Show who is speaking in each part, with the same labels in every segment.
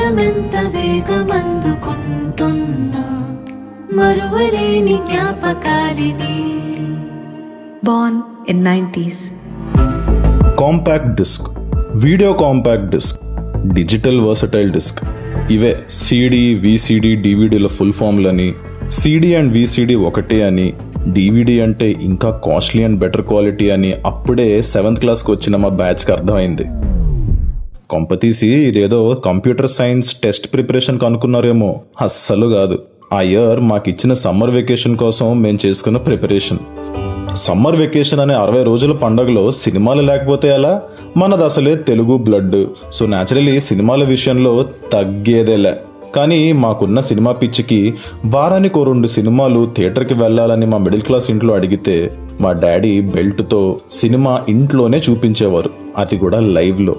Speaker 1: కాలమెంత వేగమందుకుంటున్నా మరువలేని జ్ఞాపకాలివి
Speaker 2: Born in 90s.
Speaker 3: Compact disc video compact disc digital versatile disc ఇవే సిడి విసిడి డివిడీల ఫుల్ ఫామ్లని సిడి అండ్ విసిడి ఒకటే అని డివిడి అంటే ఇంకా కాస్ట్లీ అండ్ బెటర్ క్వాలిటీ అని అప్పుడే సెవెంత్ క్లాస్కి వచ్చిన మా బ్యాచ్కి అర్థమైంది కొంపతీసి ఇదేదో కంప్యూటర్ సైన్స్ టెస్ట్ ప్రిపరేషన్ కనుక్కున్నారేమో అస్సలు కాదు ఆ ఇయర్ మాకిచ్చిన సమ్మర్ వెకేషన్ కోసం మేము చేసుకున్న ప్రిపరేషన్ సమ్మర్ వెకేషన్ అనే అరవై రోజుల పండగలో సినిమాలు లేకపోతే ఎలా మనది అసలే తెలుగు బ్లడ్ సో న్యాచురలీ సినిమాల విషయంలో తగ్గేదేలే కానీ మాకున్న సినిమా పిచ్చికి వారానికి ఓ రెండు సినిమాలు థియేటర్కి వెళ్ళాలని మా మిడిల్ క్లాస్ ఇంట్లో అడిగితే మా డాడీ బెల్ట్తో సినిమా ఇంట్లోనే చూపించేవారు అది కూడా లైవ్లో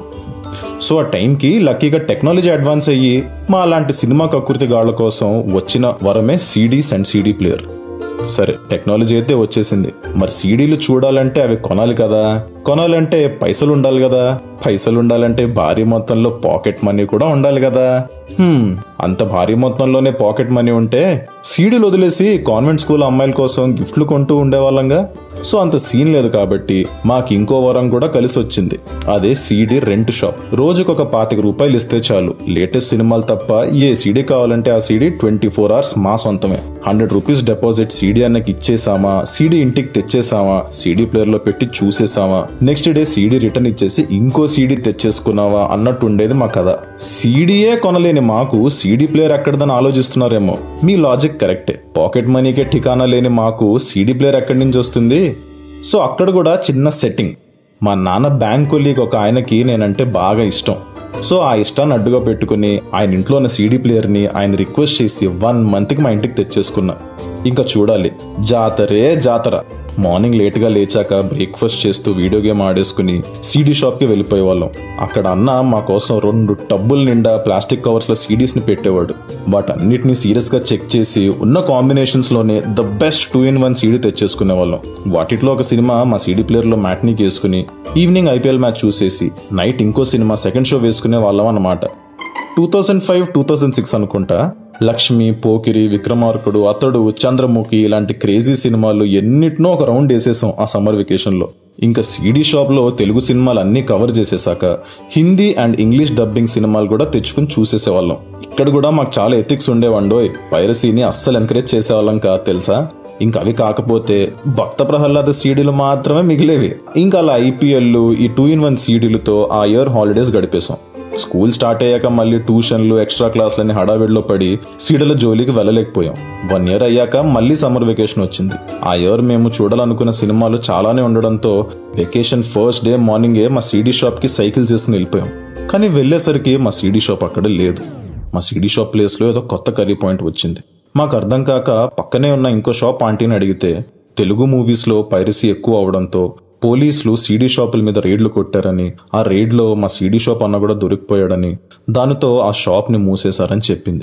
Speaker 3: సో ఆ టైంకి లక్కీగా టెక్నాలజీ అడ్వాన్స్ అయ్యి మా అలాంటి సినిమా కకృతి గాళ్ల కోసం వచ్చిన వరమే సీడీస్ అండ్ సీడీ ప్లేయర్ సరే టెక్నాలజీ అయితే వచ్చేసింది మరి సీడీలు చూడాలంటే అవి కొనాలి కదా కొనాలంటే పైసలు ఉండాలి కదా పైసలు ఉండాలంటే భారీ మొత్తంలో పాకెట్ మనీ కూడా ఉండాలి కదా హ్మ్, అంత భారీ మొత్తంలోనే పాకెట్ మనీ ఉంటే సీడీలు వదిలేసి కాన్వెంట్ స్కూల్ అమ్మాయిల కోసం గిఫ్ట్లు కొంటూ ఉండేవాళ్ళంగా సో అంత సీన్ లేదు కాబట్టి మాకు ఇంకో వరం కూడా కలిసి వచ్చింది అదే సీడీ రెంట్ షాప్ రోజుకు ఒక పాతిక రూపాయలు ఇస్తే చాలు లేటెస్ట్ సినిమాలు తప్ప ఏ సీడీ కావాలంటే ఆ సీడీ ట్వంటీ ఫోర్ అవర్స్ మా సొంతమే హండ్రెడ్ రూపీస్ డిపాజిట్ సీడీ అన్నకి ఇచ్చేసామా సీడీ ఇంటికి తెచ్చేసామా సీడీ ప్లేయర్ లో పెట్టి చూసేసామా నెక్స్ట్ డే సీడీ రిటర్న్ ఇచ్చేసి ఇంకో సీడీ తెచ్చేసుకున్నావా అన్నట్టు ఉండేది మా కథ సీడీయే కొనలేని మాకు సీడీ ప్లేయర్ ఎక్కడదని ఆలోచిస్తున్నారేమో మీ లాజిక్ కరెక్టే పాకెట్ మనీకే ఠికానా లేని మాకు సీడీ ప్లేయర్ ఎక్కడి నుంచి వస్తుంది సో అక్కడ కూడా చిన్న సెట్టింగ్ మా నాన్న బ్యాంక్ కొలీగ్ ఒక ఆయనకి నేనంటే బాగా ఇష్టం సో ఆ ఇష్టాన్ని అడ్డుగా పెట్టుకుని ఆయన ఇంట్లో ఉన్న సీడీ ప్లేయర్ని ఆయన రిక్వెస్ట్ చేసి వన్ మంత్కి మా ఇంటికి తెచ్చేసుకున్నా ఇంకా చూడాలి జాతరే జాతర మార్నింగ్ లేట్గా లేచాక బ్రేక్ఫాస్ట్ చేస్తూ వీడియో గేమ్ ఆడేసుకుని సీడీ షాప్కి వెళ్ళిపోయే వాళ్ళం అక్కడ అన్న మా కోసం రెండు టబ్బుల నిండా ప్లాస్టిక్ కవర్స్లో సీడీస్ని పెట్టేవాడు వాటన్నిటిని సీరియస్గా చెక్ చేసి ఉన్న కాంబినేషన్స్లోనే the best two in one CD తెచ్చేసుకునే వాళ్ళం వాటిలో ఒక సినిమా మా సీడీ ప్లేయర్లో మ్యాట్నీకి వేసుకుని ఈవినింగ్ ఐపీఎల్ మ్యాచ్ చూసేసి నైట్ ఇంకో సినిమా సెకండ్ షో వేసుకునే వాళ్ళం అన్నమాట two thousand five two thousand six అనుకుంటా లక్ష్మి పోకిరి విక్రమార్కుడు అతడు చంద్రముఖి ఇలాంటి క్రేజీ సినిమాలు ఎన్నిటినో ఒక రౌండ్ వేసేసాం ఆ సమ్మర్ వెకేషన్ లో ఇంకా సీడీ షాప్ లో తెలుగు సినిమాలు అన్ని కవర్ చేసేసాక హిందీ అండ్ ఇంగ్లీష్ డబ్బింగ్ సినిమాలు కూడా తెచ్చుకుని చూసేసేవాళ్ళం ఇక్కడ కూడా మాకు చాలా ఎథిక్స్ ఉండేవండోయ్ పైరసీని అస్సలు ఎంకరేజ్ చేసేవాళ్ళం కాదు తెలుసా ఇంకా అవి కాకపోతే భక్త ప్రహ్లాద సీడీలు మాత్రమే మిగిలేవి ఇంకా అలా ఐపీఎల్ ఈ టూ ఇన్ వన్ సీడీలతో ఆ ఇయర్ హాలిడేస్ గడిపేశాం స్కూల్ స్టార్ట్ అయ్యాక మళ్ళీ ట్యూషన్లు ఎక్స్ట్రా క్లాసులని హడావిడిలో పడి సీడల జోలికి వెళ్ళలేకపోయాం వన్ ఇయర్ అయ్యాక మళ్ళీ సమ్మర్ వెకేషన్ వచ్చింది ఆ ఇయర్ మేము చూడాలనుకున్న సినిమాలు చాలానే ఉండడంతో వెకేషన్ ఫస్ట్ డే మార్నింగే మా సీడీ షాప్కి సైకిల్ చేసుకుని వెళ్ళిపోయాం కానీ వెళ్ళేసరికి మా సీడీ షాప్ అక్కడ లేదు మా సీడీ షాప్ ప్లేస్లో ఏదో కొత్త కర్రీ పాయింట్ వచ్చింది మాకు అర్థం కాక పక్కనే ఉన్న ఇంకో షాప్ ఆంటీని అడిగితే తెలుగు మూవీస్లో పైరసీ ఎక్కువ అవడంతో పోలీసులు సీడీ షాపుల మీద రేడ్లు కొట్టారని ఆ రేడ్లో మా సీడీ షాప్ అన్న కూడా దొరికిపోయాడని దానితో ఆ షాప్ని మూసేశారని చెప్పింది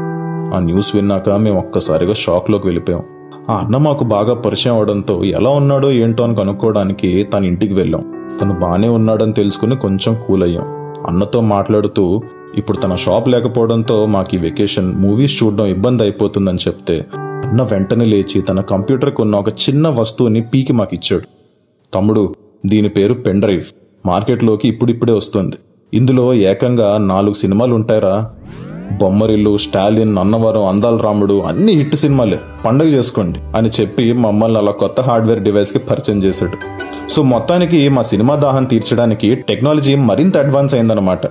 Speaker 3: ఆ న్యూస్ విన్నాక మేము ఒక్కసారిగా షాక్లోకి వెళ్ళిపోయాం ఆ అన్న మాకు బాగా పరిచయం అవడంతో ఎలా ఉన్నాడో ఏంటో అని కనుక్కోవడానికి తన ఇంటికి వెళ్ళాం తను బాగానే ఉన్నాడని తెలుసుకుని కొంచెం కూల్ అయ్యాం అన్నతో మాట్లాడుతూ ఇప్పుడు తన షాప్ లేకపోవడంతో మాకు ఈ వెకేషన్ మూవీస్ చూడడం ఇబ్బంది అయిపోతుందని చెప్తే అన్న వెంటనే లేచి తన కంప్యూటర్కి ఉన్న ఒక చిన్న వస్తువుని పీకి మాకు ఇచ్చాడు తమ్ముడు దీని పేరు పెన్ డ్రైవ్ మార్కెట్లోకి ఇప్పుడిప్పుడే వస్తుంది ఇందులో ఏకంగా నాలుగు సినిమాలు ఉంటాయరా బొమ్మరిల్లు స్టాలిన్ అన్నవరం అందాల రాముడు అన్ని హిట్ సినిమాలే పండగ చేసుకోండి అని చెప్పి మమ్మల్ని అలా కొత్త హార్డ్వేర్ డివైస్కి పరిచయం చేశాడు సో మొత్తానికి మా సినిమా దాహం తీర్చడానికి టెక్నాలజీ మరింత అడ్వాన్స్ అయిందన్నమాట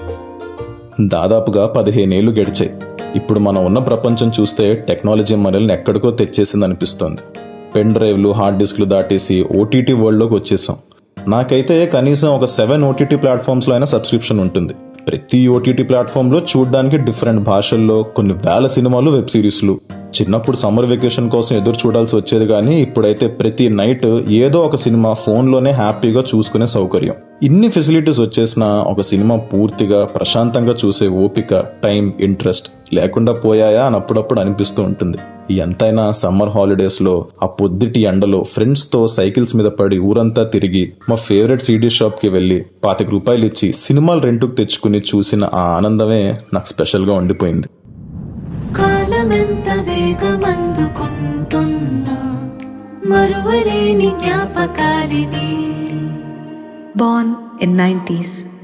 Speaker 3: దాదాపుగా పదిహేనేళ్లు గడిచాయి ఇప్పుడు మనం ఉన్న ప్రపంచం చూస్తే టెక్నాలజీ మనల్ని ఎక్కడికో తెచ్చేసింది అనిపిస్తోంది పెన్ డ్రైవ్లు హార్డ్ డిస్క్లు దాటేసి ఓటీటీ వరల్డ్లోకి వచ్చేసాం నాకైతే కనీసం ఒక సెవెన్ ఓటీటీ ప్లాట్ఫామ్స్లో అయినా సబ్స్క్రిప్షన్ ఉంటుంది ప్రతి ఓటీటీ ప్లాట్ఫామ్లో చూడడానికి డిఫరెంట్ భాషల్లో కొన్ని వేల సినిమాలు వెబ్ సిరీస్లు చిన్నప్పుడు సమ్మర్ వెకేషన్ కోసం ఎదురు చూడాల్సి వచ్చేది కానీ ఇప్పుడైతే ప్రతి నైట్ ఏదో ఒక సినిమా ఫోన్లోనే హ్యాపీగా చూసుకునే సౌకర్యం ఇన్ని ఫెసిలిటీస్ వచ్చేసినా ఒక సినిమా పూర్తిగా ప్రశాంతంగా చూసే ఓపిక టైం ఇంట్రెస్ట్ లేకుండా పోయాయా అని అప్పుడప్పుడు అనిపిస్తూ ఉంటుంది ఎంతైనా సమ్మర్ హాలిడేస్ లో ఆ పొద్దుటి ఎండలో ఫ్రెండ్స్ తో సైకిల్స్ మీద పడి ఊరంతా తిరిగి మా ఫేవరెట్ సీడీ షాప్ కి వెళ్లి పాతిక రూపాయలు ఇచ్చి సినిమాలు రెంటుకు తెచ్చుకుని చూసిన ఆ ఆనందమే నాకు స్పెషల్ గా ఉండిపోయింది
Speaker 1: కాలమెంత వేగమందుకుంటున్నా మరువలేని జ్ఞాపకాలివి
Speaker 2: Born in 90s.